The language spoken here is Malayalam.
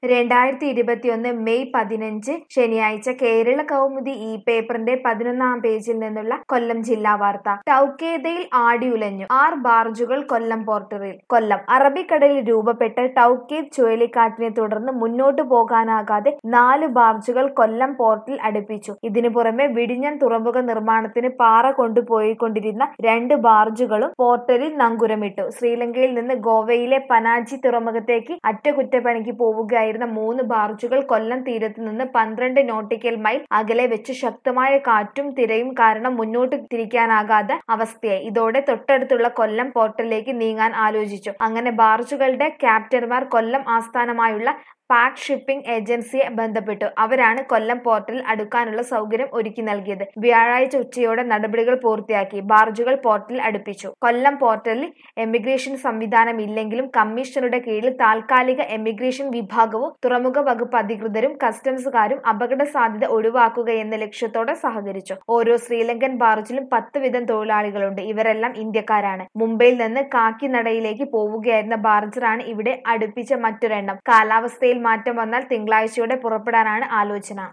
രണ്ടായിരത്തി ഇരുപത്തിയൊന്ന് മെയ് പതിനഞ്ച് ശനിയാഴ്ച കേരള കൗമുദി ഈ പേപ്പറിന്റെ പതിനൊന്നാം പേജിൽ നിന്നുള്ള കൊല്ലം ജില്ലാ വാർത്ത ടൗക്കേതയിൽ ആടിയുലഞ്ഞു ആറ് ബാർജുകൾ കൊല്ലം പോർട്ടറിൽ കൊല്ലം അറബിക്കടലിൽ രൂപപ്പെട്ട ടൗക്കേത് ചുഴലിക്കാറ്റിനെ തുടർന്ന് മുന്നോട്ടു പോകാനാകാതെ നാല് ബാർജുകൾ കൊല്ലം പോർട്ടിൽ അടുപ്പിച്ചു ഇതിനു പുറമെ വിഴിഞ്ഞം തുറമുഖ നിർമ്മാണത്തിന് പാറ കൊണ്ടുപോയിക്കൊണ്ടിരുന്ന രണ്ട് ബാർജുകളും പോർട്ടലിൽ നങ്കുരമിട്ടു ശ്രീലങ്കയിൽ നിന്ന് ഗോവയിലെ പനാജി തുറമുഖത്തേക്ക് അറ്റകുറ്റപ്പണിക്ക് പോവുകയായിരുന്ന മൂന്ന് ബാർജുകൾ കൊല്ലം തീരത്ത് നിന്ന് പന്ത്രണ്ട് നോട്ടിക്കൽ മൈൽ അകലെ വെച്ച് ശക്തമായ കാറ്റും തിരയും കാരണം മുന്നോട്ട് തിരിക്കാനാകാത്ത അവസ്ഥയായി ഇതോടെ തൊട്ടടുത്തുള്ള കൊല്ലം പോർട്ടിലേക്ക് നീങ്ങാൻ ആലോചിച്ചു അങ്ങനെ ബാർജുകളുടെ ക്യാപ്റ്റന്മാർ കൊല്ലം ആസ്ഥാനമായുള്ള പാക് ഷിപ്പിംഗ് ഏജൻസിയെ ബന്ധപ്പെട്ടു അവരാണ് കൊല്ലം പോർട്ടിൽ അടുക്കാനുള്ള സൗകര്യം ഒരുക്കി നൽകിയത് വ്യാഴാഴ്ച ഉച്ചയോടെ നടപടികൾ പൂർത്തിയാക്കി ബാർജുകൾ പോർട്ടിൽ അടുപ്പിച്ചു കൊല്ലം പോർട്ടലിൽ എമിഗ്രേഷൻ സംവിധാനം ഇല്ലെങ്കിലും കമ്മീഷണറുടെ കീഴിൽ താൽക്കാലിക എമിഗ്രേഷൻ വിഭാഗവും തുറമുഖ വകുപ്പ് അധികൃതരും കസ്റ്റംസുകാരും അപകട സാധ്യത ഒഴിവാക്കുക എന്ന ലക്ഷ്യത്തോടെ സഹകരിച്ചു ഓരോ ശ്രീലങ്കൻ ബാർജിലും പത്ത് വീതം തൊഴിലാളികളുണ്ട് ഇവരെല്ലാം ഇന്ത്യക്കാരാണ് മുംബൈയിൽ നിന്ന് കാക്കിനടയിലേക്ക് പോവുകയായിരുന്ന ബാർജറാണ് ഇവിടെ അടുപ്പിച്ച മറ്റൊരെണ്ണം കാലാവസ്ഥയിൽ മാറ്റം വന്നാൽ തിങ്കളാഴ്ചയോടെ പുറപ്പെടാനാണ് ആലോചന